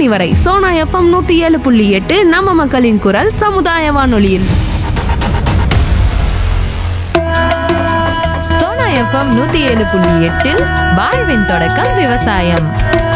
மணி வரை சோனா எஃப்எம் நூத்தி ஏழு புள்ளி எட்டு நம்ம மக்களின் குரல் சமுதாய வானொலியில் சோனா எஃப்எம் நூத்தி ஏழு புள்ளி எட்டில் வாழ்வின் தொடக்கம் விவசாயம்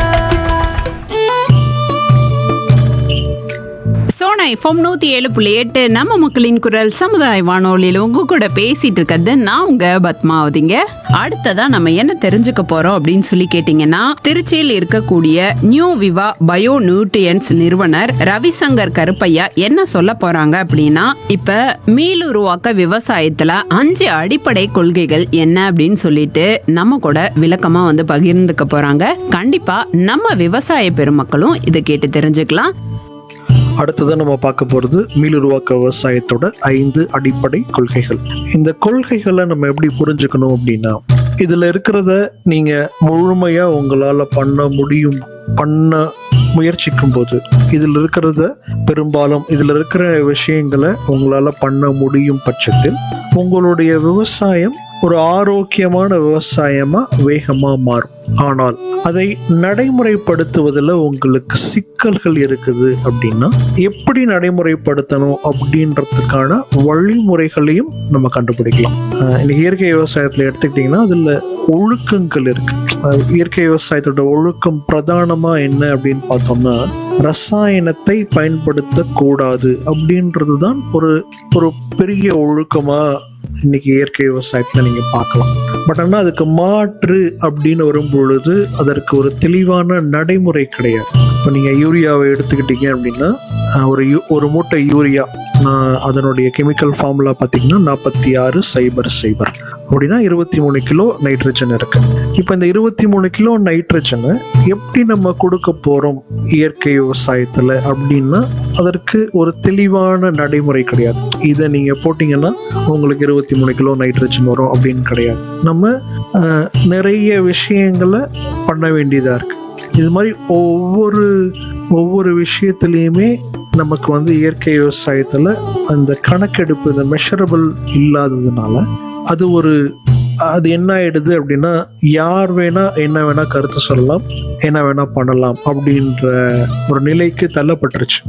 சோனா எஃப்எம் நூற்றி ஏழு புள்ளி எட்டு நம்ம மக்களின் குரல் சமுதாய வானொலியில் உங்க கூட பேசிட்டு இருக்கிறது நான் உங்க பத்மாவதிங்க அடுத்ததா நம்ம என்ன தெரிஞ்சுக்க போறோம் அப்படின்னு சொல்லி கேட்டீங்கன்னா திருச்சியில் இருக்கக்கூடிய நியூ விவா பயோ நியூட்ரியன்ஸ் நிறுவனர் ரவிசங்கர் கருப்பையா என்ன சொல்ல போறாங்க அப்படின்னா இப்ப மீளுருவாக்க விவசாயத்துல அஞ்சு அடிப்படை கொள்கைகள் என்ன அப்படின்னு சொல்லிட்டு நம்ம கூட விளக்கமா வந்து பகிர்ந்துக்க போறாங்க கண்டிப்பா நம்ம விவசாய பெருமக்களும் இதை கேட்டு தெரிஞ்சுக்கலாம் அடுத்ததான் நம்ம பார்க்க போகிறது மீளுருவாக்க விவசாயத்தோட ஐந்து அடிப்படை கொள்கைகள் இந்த கொள்கைகளை நம்ம எப்படி புரிஞ்சுக்கணும் அப்படின்னா இதில் இருக்கிறத நீங்கள் முழுமையாக உங்களால் பண்ண முடியும் பண்ண முயற்சிக்கும் போது இதில் இருக்கிறத பெரும்பாலும் இதில் இருக்கிற விஷயங்களை உங்களால் பண்ண முடியும் பட்சத்தில் உங்களுடைய விவசாயம் ஒரு ஆரோக்கியமான விவசாயமா வேகமா மாறும் ஆனால் அதை நடைமுறைப்படுத்துவதில் உங்களுக்கு சிக்கல்கள் இருக்குது அப்படின்னா எப்படி நடைமுறைப்படுத்தணும் அப்படின்றதுக்கான வழிமுறைகளையும் நம்ம கண்டுபிடிக்கலாம் அஹ் இன்னைக்கு இயற்கை விவசாயத்தில் எடுத்துக்கிட்டிங்கன்னா அதில் ஒழுக்கங்கள் இருக்கு அஹ் இயற்கை விவசாயத்தோட ஒழுக்கம் பிரதானமா என்ன அப்படின்னு பார்த்தோம்னா ரசாயனத்தை பயன்படுத்தக்கூடாது அப்படின்றது தான் ஒரு ஒரு பெரிய ஒழுக்கமா இன்னைக்கு இயற்கை விவசாயத்துல நீங்க பார்க்கலாம் பட் ஆனால் அதுக்கு மாற்று அப்படின்னு வரும் பொழுது அதற்கு ஒரு தெளிவான நடைமுறை கிடையாது இப்போ நீங்க யூரியாவை எடுத்துக்கிட்டீங்க அப்படின்னா அஹ், ஒரு யூ ஒரு மூட்டை யூரியா நான் அதனுடைய கெமிக்கல் ஃபார்முலா பார்த்தீங்கன்னா நாற்பத்தி ஆறு சைபர் சைபர் அப்படின்னா இருபத்தி மூணு கிலோ நைட்ரஜன் இருக்கு இப்போ இந்த இருபத்தி மூணு கிலோ நைட்ரஜனை எப்படி நம்ம கொடுக்க போறோம் இயற்கை விவசாயத்துல அப்படின்னா அதற்கு ஒரு தெளிவான நடைமுறை கிடையாது இதை நீங்க போட்டீங்கன்னா உங்களுக்கு இருபத்தி மூணு கிலோ நைட்ரஜன் வரும் அப்படின்னு கிடையாது நம்ம அஹ், நிறைய விஷயங்களை பண்ண வேண்டியதா இருக்கு இது மாதிரி ஒவ்வொரு ஒவ்வொரு விஷயத்துலையுமே நமக்கு வந்து இயற்கை விவசாயத்துல அந்த கணக்கெடுப்பு இந்த மெஷரபிள் இல்லாததுனால அது ஒரு அது என்ன ஆயிடுது அப்படின்னா யார் வேணா என்ன வேணா கருத்து சொல்லலாம் என்ன வேணா பண்ணலாம் அப்படின்ற ஒரு நிலைக்கு தள்ளப்பட்டுருச்சு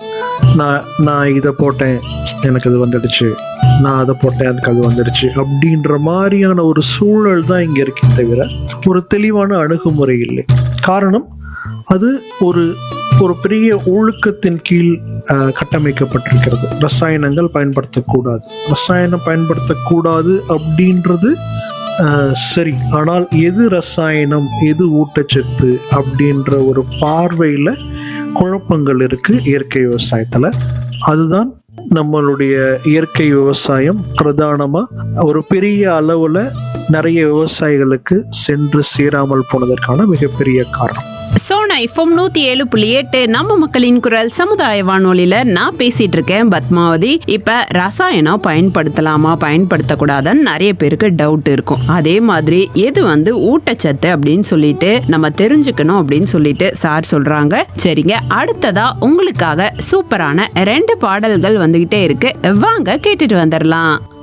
நான் நான் இதை போட்டேன் எனக்கு அது வந்துடுச்சு நான் அதை போட்டேன் எனக்கு அது வந்துடுச்சு அப்படின்ற மாதிரியான ஒரு சூழல் தான் இங்கே இருக்கே தவிர ஒரு தெளிவான அணுகுமுறை இல்லை காரணம் அது ஒரு ஒரு பெரிய ஒழுக்கத்தின் கீழ் அஹ், கட்டமைக்கப்பட்டிருக்கிறது ரசாயனங்கள் பயன்படுத்தக்கூடாது ரசாயனம் பயன்படுத்தக்கூடாது அப்படின்றது அஹ், சரி ஆனால் எது ரசாயனம் எது ஊட்டச்சத்து அப்படின்ற ஒரு பார்வையில் குழப்பங்கள் இருக்கு இயற்கை விவசாயத்தில் அதுதான் நம்மளுடைய இயற்கை விவசாயம் பிரதானமா ஒரு பெரிய அளவுல நிறைய விவசாயிகளுக்கு சென்று சேராமல் போனதற்கான மிகப்பெரிய காரணம் சோனா எஃப்எம் நூத்தி ஏழு புள்ளி எட்டு நம்ம மக்களின் குரல் சமுதாய வானொலியில நான் பேசிட்டு இருக்கேன் பத்மாவதி இப்ப ரசாயனம் பயன்படுத்தலாமா பயன்படுத்தக்கூடாதுன்னு நிறைய பேருக்கு டவுட் இருக்கும் அதே மாதிரி எது வந்து ஊட்டச்சத்து அப்படின்னு சொல்லிட்டு நம்ம தெரிஞ்சுக்கணும் அப்படின்னு சொல்லிட்டு சார் சொல்றாங்க சரிங்க அடுத்ததா உங்களுக்காக சூப்பரான ரெண்டு பாடல்கள் வந்துகிட்டே இருக்கு வாங்க கேட்டுட்டு வந்துடலாம்